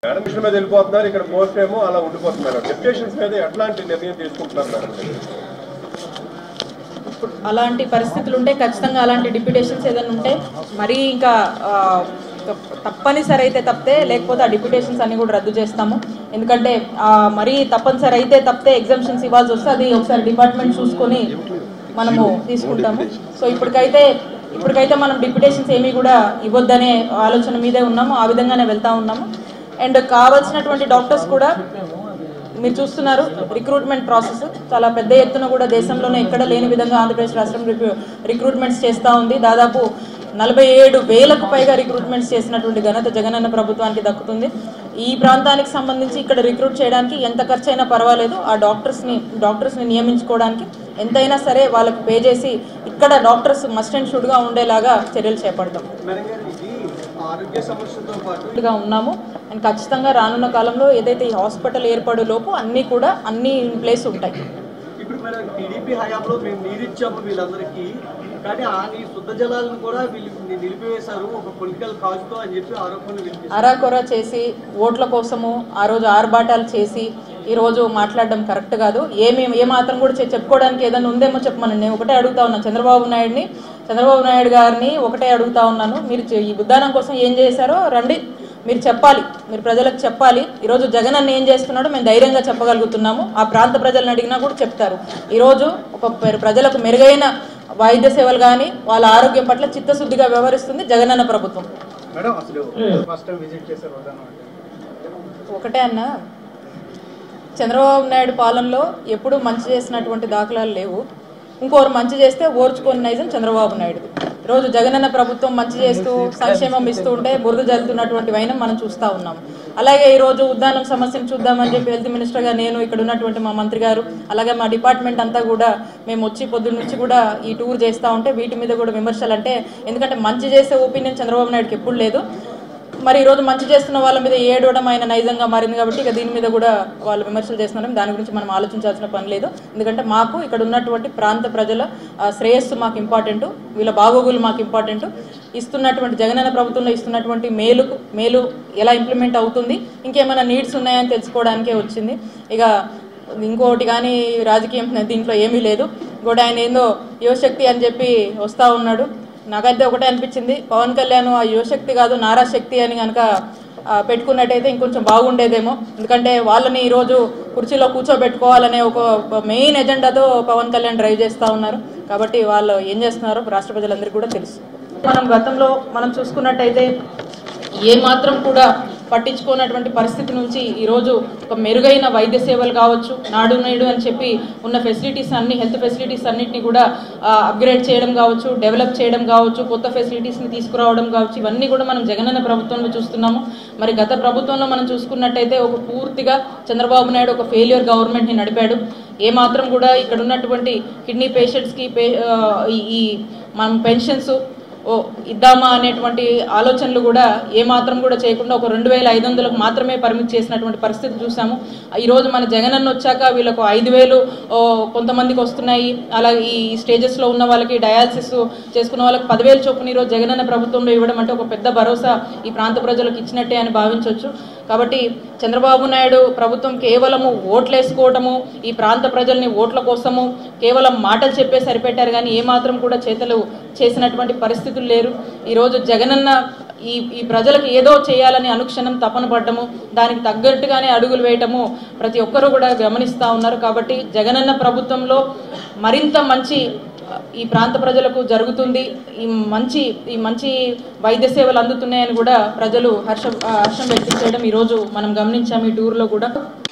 admission మీద వెళ్ళిపోతున్నారు ఇక్కడ పోస్ట్ ఏమో అలా ఉండిపోతున్నారు డెప్యుటేషన్స్ మీద ఎట్లాంటి నిర్ణయం తీసుకుంటున్నారు మేడం అలాంటి పరిస్థితులు ఉంటే ఖచ్చితంగా అలాంటి డిప్యుటేషన్స్ ఏదైనా ఉంటే మరీ ఇంకా ఆ, తప్పనిసరి అయితే తప్పితే లేకపోతే ఆ డిప్యుటేషన్స్ అన్ని కూడా రద్దు చేస్తాము ఎందుకంటే ఆ, మరీ తప్పనిసరి అయితే తప్పితే ఎగ్జామ్షన్స్ ఇవ్వాల్సి వస్తే అది ఒకసారి డిపార్ట్మెంట్ చూసుకొని మనము తీసుకుంటాము సో ఇప్పటికైతే ఇప్పటికైతే మనం డిప్యుటేషన్స్ ఏమీ కూడా ఇవ్వద్దనే ఆలోచన మీదే ఉన్నాము ఆ విధంగానే వెళ్తా ఉన్నాము అండ్ కావాల్సినటువంటి డాక్టర్స్ కూడా మీరు చూస్తున్నారు రిక్రూట్మెంట్ ప్రాసెస్ చాలా పెద్ద ఎత్తున కూడా దేశంలోనే ఎక్కడ లేని విధంగా ఆంధ్రప్రదేశ్ రాష్ట్రం రిక్రూ- రిక్రూట్మెంట్స్ చేస్తూ ఉంది దాదాపు నలభై ఏడు వేలకు పైగా రిక్రూట్మెంట్స్ చేసినటువంటి ఘనత జగనన్న ప్రభుత్వానికి దక్కుతుంది ఈ ప్రాంతానికి సంబంధించి ఇక్కడ రిక్రూట్ చేయడానికి ఎంత ఖర్చు అయినా పర్వాలేదు ఆ డాక్టర్స్ని డాక్టర్స్ని నియమించుకోవడానికి ఎంతైనా సరే వాళ్ళకి పే చేసి ఇక్కడ డాక్టర్స్ మస్ట్ అండ్ షుడ్గా ఉండేలాగా చర్యలు చేపడతాం మేడం గారు ఇది ఆరోగ్య సమస్యలతో పాటు గా ఉన్నాము అండ్ ఖచ్చితంగా రానున్న కాలంలో ఏదైతే ఈ హాస్పిటల్ ఏర్పడే లోపు అన్నీ కూడా అన్నీ ఇన్ ప్లేస్ ఉంటాయి ఇప్పుడు మేడం టీడీపీ హయాంలో మేము నీరు ఇచ్చాము వీళ్ళందరికీ కానీ ఆ నీ శుద్ధ జలాలను కూడా వీళ్ళు ని- నిలిపివేశారు ఒక పొలిటికల్ కాజ్తో అని చెప్పి ఆరోపణలు వినిపిస్తారు అరాకొర చేసి ఓట్ల కోసము ఆ రోజు ఆర్భాటాలు చేసి ఈ రోజు మాట్లాడడం కరెక్ట్ కాదు ఏమి ఏ మాత్రం కూడా చె- చెప్పుకోవడానికి ఏదైనా ఉందేమో చెప్పమని నేను ఒకటే అడుగుతా ఉన్నాను చంద్రబాబు నాయుడిని చంద్రబాబు నాయుడు గారిని ఒకటే అడుగుతా ఉన్నాను మీరు చె- ఈ ఉద్దానం కోసం ఏం చేశారో రండి మీరు చెప్పాలి మీరు ప్రజలకు చెప్పాలి ఈరోజు జగన్ అన్న ఏం చేస్తున్నాడో మేము ధైర్యంగా చెప్పగలుగుతున్నాము ఆ ప్రాంత ప్రజలను అడిగినా కూడా చెప్తారు ఈరోజు ఒక ప్ర- ప్రజలకు మెరుగైన వైద్య సేవలు కానీ వాళ్ళ ఆరోగ్యం పట్ల చిత్తశుద్ధిగా వ్యవహరిస్తుంది జగనన్న ప్రభుత్వం మేడం అసలు ఫస్ట్ టైం విజిట్ చేశారు వద్దాను ఒకటే అన్న చంద్రబాబు నాయుడు పాలనలో ఎప్పుడూ మంచి చేసినటువంటి దాఖలాలు లేవు ఇంకోరు మంచి చేస్తే ఓర్చుకొని నైజం చంద్రబాబు నాయుడు రోజు జగనన్న ప్రభుత్వం మంచి చేస్తూ సంక్షేమం ఇస్తూ ఉంటే బురద జల్లుతున్నటువంటి వైనం మనం చూస్తూ ఉన్నాం అలాగే ఈ రోజు ఉద్దానం సమస్యను చూద్దామని చెప్పి హెల్త్ మినిస్టర్గా నేను ఇక్కడ ఉన్నటువంటి మా మంత్రి గారు అలాగే మా డిపార్ట్మెంట్ అంతా కూడా మేము వచ్చి పొద్దున్న నుంచి కూడా ఈ టూర్ చేస్తూ ఉంటే వీటి మీద కూడా విమర్శలు అంటే ఎందుకంటే మంచి చేసే ఒపీనియన్ చంద్రబాబు నాయుడుకి ఎప్పుడు లేదు మరి ఈరోజు మంచి చేస్తున్న వాళ్ళ మీద ఏడవడం ఆయన నైజంగా మారింది కాబట్టి ఇక దీని మీద కూడా వాళ్ళు విమర్శలు చేస్తున్నారు దాని గురించి మనం ఆలోచించాల్సిన పని లేదు ఎందుకంటే మాకు ఇక్కడ ఉన్నటువంటి ప్రాంత ప్రజల ఆ, శ్రేయస్సు మాకు ఇంపార్టెంట్ వీళ్ళ బాగోగులు మాకు ఇంపార్టెంట్ ఇస్తున్నటువంటి జగనన్న ప్రభుత్వంలో ఇస్తున్నటువంటి మేలు మేలు ఎలా ఇంప్లిమెంట్ అవుతుంది ఇంకేమైనా నీడ్స్ ఉన్నాయని తెలుసుకోవడానికే వచ్చింది ఇక ఇంకోటి కానీ రాజకీయం దీంట్లో ఏమీ లేదు ఇంకోటి ఆయన ఏందో యువశక్తి అని చెప్పి వస్తూ ఉన్నాడు నాకైతే ఒకటే అనిపించింది పవన్ కళ్యాణ్ ఆ యువశక్తి కాదు నారా శక్తి అని కనుక ఆ, పెట్టుకున్నట్టయితే ఇంకొంచెం బాగుండేదేమో ఎందుకంటే వాళ్ళని ఈరోజు కుర్చీలో కూర్చోబెట్టుకోవాలనే ఒక మెయిన్ ఎజెండాతో పవన్ కళ్యాణ్ డ్రైవ్ చేస్తూ ఉన్నారు కాబట్టి వాళ్ళు ఏం చేస్తున్నారో రాష్ట్ర ప్రజలందరికీ కూడా తెలుసు మనం గతంలో మనం చూసుకున్నట్టయితే ఏ మాత్రం కూడా పట్టించుకోనటువంటి పరిస్థితి నుంచి ఈరోజు ఒక మెరుగైన వైద్య సేవలు కావచ్చు నాడు నేడు అని చెప్పి ఉన్న ఫెసిలిటీస్ అన్ని హెల్త్ ఫెసిలిటీస్ అన్నిటిని కూడా అప్గ్రేడ్ చేయడం కావచ్చు డెవలప్ చేయడం కావచ్చు కొత్త ఫెసిలిటీస్ని తీసుకురావడం కావచ్చు ఇవన్నీ కూడా మనం జగనన్న ప్రభుత్వంలో చూస్తున్నాము మరి గత ప్రభుత్వంలో మనం చూసుకున్నట్టయితే ఒక పూర్తిగా చంద్రబాబు నాయుడు ఒక ఫెయిల్యూర్ గవర్నమెంట్ని నడిపాడు ఏ మాత్రం కూడా ఇక్కడ ఉన్నటువంటి కిడ్నీ పేషెంట్స్కి పే ఆ, ఈ ఈ మనం పెన్షన్స్ ఓ ఇద్దామా అనేటువంటి ఆలోచనలు కూడా ఏమాత్రం కూడా చేయకుండా ఒక రెండు వేల ఐదు వందలకు మాత్రమే పరిమితి చేసినటువంటి పరిస్థితి చూసాము ఈరోజు మన జగనన్న వచ్చాక వీళ్ళకు ఐదు వేలు ఓ, కొంతమందికి వస్తున్నాయి అలా ఈ స్టేజెస్లో ఉన్న వాళ్ళకి డయాలసిస్ చేసుకున్న వాళ్ళకి పదివేలు చొప్పున ఈరోజు జగనన్న ప్రభుత్వంలో ఇవ్వడం అంటే ఒక పెద్ద భరోసా ఈ ప్రాంత ప్రజలకు ఇచ్చినట్టే అని భావించవచ్చు కాబట్టి చంద్రబాబు నాయుడు ప్రభుత్వం కేవలము ఓట్లేసుకోవటము ఈ ప్రాంత ప్రజల్ని ఓట్ల కోసము కేవలం మాటలు చెప్పే సరిపెట్టారు కానీ ఏమాత్రం కూడా చేతలు చేసినటువంటి పరిస్థితులు లేరు ఈరోజు జగనన్న ఈ ఈ ప్రజలకు ఏదో చేయాలని అనుక్షణం తపన పడ్డము దానికి తగ్గట్టుగానే అడుగులు వేయటము ప్రతి ఒక్కరూ కూడా గమనిస్తూ ఉన్నారు కాబట్టి జగనన్న ప్రభుత్వంలో మరింత మంచి ఈ ప్రాంత ప్రజలకు జరుగుతుంది ఈ మంచి ఈ మంచి వైద్య సేవలు అందుతున్నాయని కూడా ప్రజలు హర్షం హర్షం వ్యక్తం చేయడం ఈరోజు మనం గమనించాము ఈ టూర్లో కూడా